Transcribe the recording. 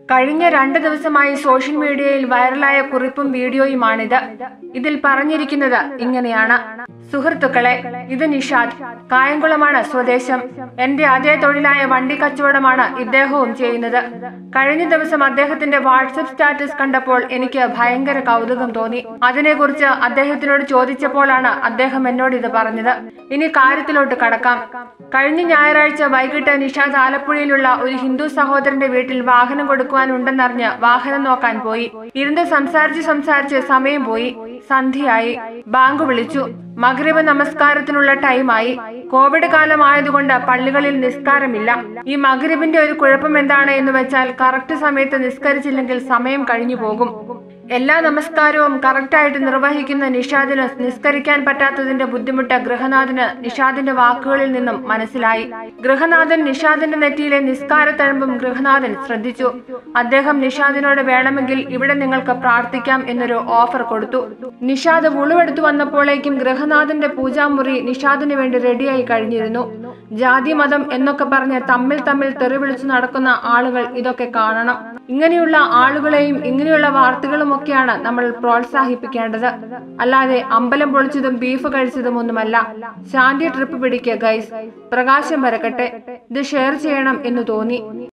കഴിഞ്ഞ രണ്ട് ദിവസമായി സോഷ്യൽ മീഡിയയിൽ വൈറലായ കുറിപ്പും വീഡിയോയുമാണിത് ഇതിൽ പറഞ്ഞിരിക്കുന്നത് ഇങ്ങനെയാണ് സുഹൃത്തുക്കളെ ഇത് നിഷാദ് കായംകുളമാണ് സ്വദേശം എന്റെ അതേ തൊഴിലായ വണ്ടി കച്ചവടമാണ് ഇദ്ദേഹവും ചെയ്യുന്നത് കഴിഞ്ഞ ദിവസം അദ്ദേഹത്തിന്റെ വാട്സപ്പ് സ്റ്റാറ്റസ് കണ്ടപ്പോൾ എനിക്ക് ഭയങ്കര കൗതുകം തോന്നി അതിനെക്കുറിച്ച് അദ്ദേഹത്തിനോട് ചോദിച്ചപ്പോഴാണ് അദ്ദേഹം എന്നോട് ഇത് പറഞ്ഞത് ഇനി കാര്യത്തിലോട്ട് കടക്കാം കഴിഞ്ഞ ഞായറാഴ്ച വൈകിട്ട് നിഷാദ് ആലപ്പുഴയിലുള്ള ഒരു ഹിന്ദു സഹോദരന്റെ വീട്ടിൽ വാഹനം കൊടുക്കുവാനുണ്ടെന്നറിഞ്ഞ് വാഹനം നോക്കാൻ പോയി ഇരുന്ന് സംസാരിച്ച് സംസാരിച്ച് സമയം പോയി സന്ധ്യയായി ബാങ്ക് വിളിച്ചു മഗ്രിബ് നമസ്കാരത്തിനുള്ള ടൈമായി കോവിഡ് കാലമായതുകൊണ്ട് പള്ളികളിൽ നിസ്കാരമില്ല ഈ മഗ്രിബിന്റെ ഒരു കുഴപ്പം എന്താണ് എന്ന് വെച്ചാൽ കറക്റ്റ് സമയത്ത് നിസ്കരിച്ചില്ലെങ്കിൽ സമയം കഴിഞ്ഞു പോകും എല്ലാ നമസ്കാരവും കറക്റ്റായിട്ട് നിർവഹിക്കുന്ന നിഷാദിന് നിസ്കരിക്കാൻ പറ്റാത്തതിന്റെ ബുദ്ധിമുട്ട് ഗൃഹനാഥന് നിഷാദിന്റെ വാക്കുകളിൽ നിന്നും മനസ്സിലായി ഗൃഹനാഥൻ നിഷാദിന്റെ നെറ്റിയിലെ നിസ്കാരത്തഴമ്പും ഗൃഹനാഥൻ ശ്രദ്ധിച്ചു അദ്ദേഹം നിഷാദിനോട് വേണമെങ്കിൽ ഇവിടെ നിങ്ങൾക്ക് പ്രാർത്ഥിക്കാം എന്നൊരു ഓഫർ കൊടുത്തു നിഷാദ് ഉളുവെടുത്തു വന്നപ്പോഴേക്കും ഗൃഹനാഥന്റെ പൂജാമുറി നിഷാദിന് വേണ്ടി റെഡിയായി കഴിഞ്ഞിരുന്നു ജാതി മതം എന്നൊക്കെ പറഞ്ഞ് തമ്മിൽ തമ്മിൽ തെറി വിളിച്ചു നടക്കുന്ന ആളുകൾ ഇതൊക്കെ കാണണം ഇങ്ങനെയുള്ള ആളുകളെയും ഇങ്ങനെയുള്ള വാർത്തകളും ഒക്കെയാണ് നമ്മൾ പ്രോത്സാഹിപ്പിക്കേണ്ടത് അല്ലാതെ അമ്പലം പൊളിച്ചതും ബീഫ് കഴിച്ചതും ഒന്നുമല്ല ശാന്തി ട്രിപ്പ് പിടിക്കുക ഗൈസ് പ്രകാശം വരക്കട്ടെ ഇത് ഷെയർ ചെയ്യണം എന്ന് തോന്നി